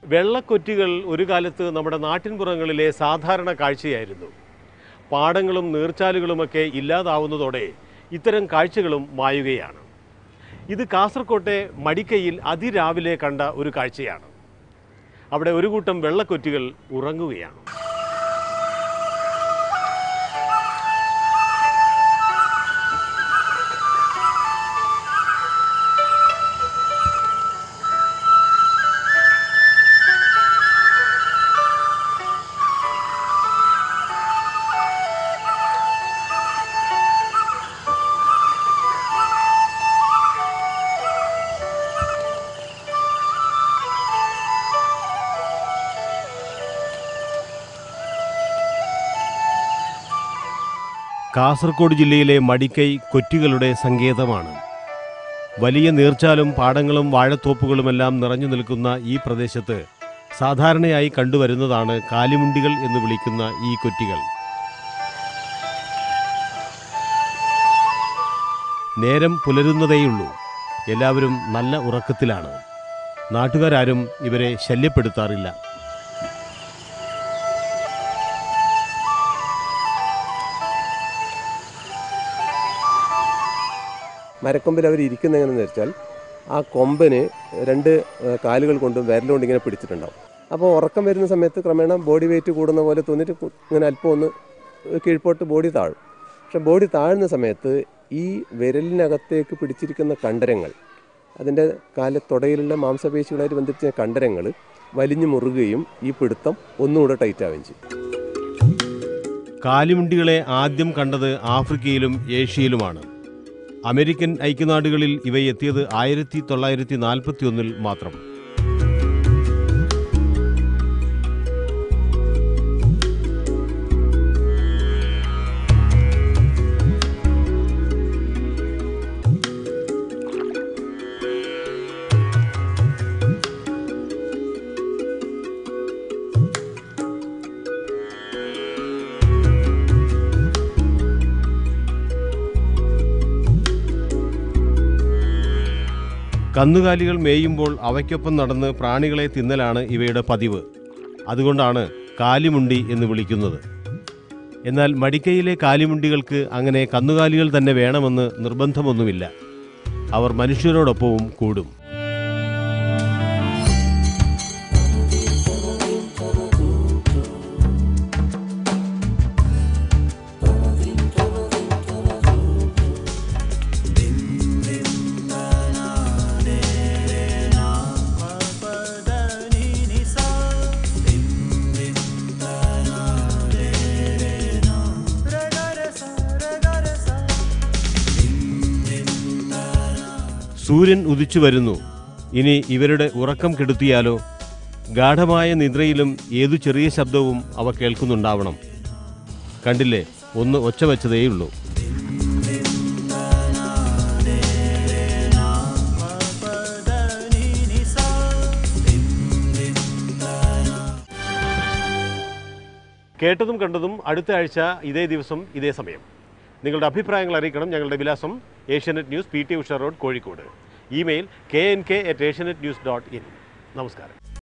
വെള്ളക്കൊറ്റികൾ ഒരു കാലത്ത് നമ്മുടെ നാട്ടിൻപുറങ്ങളിലെ സാധാരണ കാഴ്ചയായിരുന്നു പാടങ്ങളും നീർച്ചാലുകളുമൊക്കെ ഇല്ലാതാവുന്നതോടെ ഇത്തരം കാഴ്ചകളും മായുകയാണ് ഇത് കാസർകോട്ടെ മടിക്കയിൽ അതിരാവിലെ കണ്ട ഒരു കാഴ്ചയാണ് അവിടെ ഒരു കൂട്ടം വെള്ളക്കൊറ്റികൾ ഉറങ്ങുകയാണ് കാസർഗോഡ് ജില്ലയിലെ മടിക്കൈ കൊറ്റികളുടെ സങ്കേതമാണ് വലിയ നീർച്ചാലും പാടങ്ങളും വാഴത്തോപ്പുകളുമെല്ലാം നിറഞ്ഞു നിൽക്കുന്ന ഈ പ്രദേശത്ത് സാധാരണയായി കണ്ടുവരുന്നതാണ് കാലിമുണ്ടികൾ എന്ന് വിളിക്കുന്ന ഈ കൊറ്റികൾ നേരം പുലരുന്നതേയുള്ളൂ എല്ലാവരും നല്ല ഉറക്കത്തിലാണ് നാട്ടുകാരും ഇവരെ ശല്യപ്പെടുത്താറില്ല മരക്കൊമ്പിൽ അവർ ഇരിക്കുന്നത് എങ്ങനെയെന്ന് വെച്ചാൽ ആ കൊമ്പന് രണ്ട് ഏഹ്, കാലുകൾ കൊണ്ടും വിരലുകൊണ്ട് ഇങ്ങനെ പിടിച്ചിട്ടുണ്ടാവും അപ്പോൾ ഉറക്കം വരുന്ന സമയത്ത് ക്രമേണ ബോഡി വെയിറ്റ് കൂടുന്ന പോലെ തോന്നിയിട്ട് കു- ഇങ്ങനെ അല്പം ഒന്ന് കീഴ്പോട്ട് ബോഡി താഴും പക്ഷെ ബോഡി താഴുന്ന സമയത്ത് ഈ വിരലിനകത്തേക്ക് പിടിച്ചിരിക്കുന്ന കണ്ടരങ്ങൾ അതിൻ്റെ കാലത്തൊടയിലുള്ള മാംസപേശികളായിട്ട് ബന്ധിപ്പിച്ച കണ്ടരങ്ങൾ വലിഞ്ഞു മുറുകയും ഈ പിടുത്തം ഒന്നുകൂടെ ടൈറ്റ് ആവുകയും ചെയ്യും കാലിമുണ്ടികളെ ആദ്യം കണ്ടത് ആഫ്രിക്കയിലും ഏഷ്യയിലുമാണ് അമേരിക്കൻ ഐക്യനാടുകളിൽ ഇവയെത്തിയത് ആയിരത്തി തൊള്ളായിരത്തി നാൽപ്പത്തി ഒന്നിൽ മാത്രം കന്നുകാലികൾ മേയുമ്പോൾ അവയ്ക്കൊപ്പം നടന്ന് പ്രാണികളെ തിന്നലാണ് ഇവയുടെ പതിവ് അതുകൊണ്ടാണ് കാലിമുണ്ടി എന്ന് വിളിക്കുന്നത് എന്നാൽ മടിക്കയിലെ കാലിമുണ്ടികൾക്ക് അങ്ങനെ കന്നുകാലികൾ തന്നെ വേണമെന്ന് നിർബന്ധമൊന്നുമില്ല അവർ മനുഷ്യരോടൊപ്പവും കൂടും സൂര്യൻ ഉദിച്ചു വരുന്നു ഇനി ഇവരുടെ ഉറക്കം കെടുത്തിയാലോ ഗാഠമായ നിദ്രയിലും ഏതു ചെറിയ ശബ്ദവും അവ കേൾക്കുന്നുണ്ടാവണം കണ്ടില്ലേ ഒന്ന് ഒച്ച വെച്ചതേയുള്ളൂ കേട്ടതും കണ്ടതും അടുത്ത ആഴ്ച ഇതേ ദിവസം ഇതേ സമയം നിങ്ങളുടെ അഭിപ്രായങ്ങൾ അറിയിക്കണം ഞങ്ങളുടെ വിലാസം Asianet News P T Usha road Kozhikode email K N K at Asianet News dot in നമസ്കാരം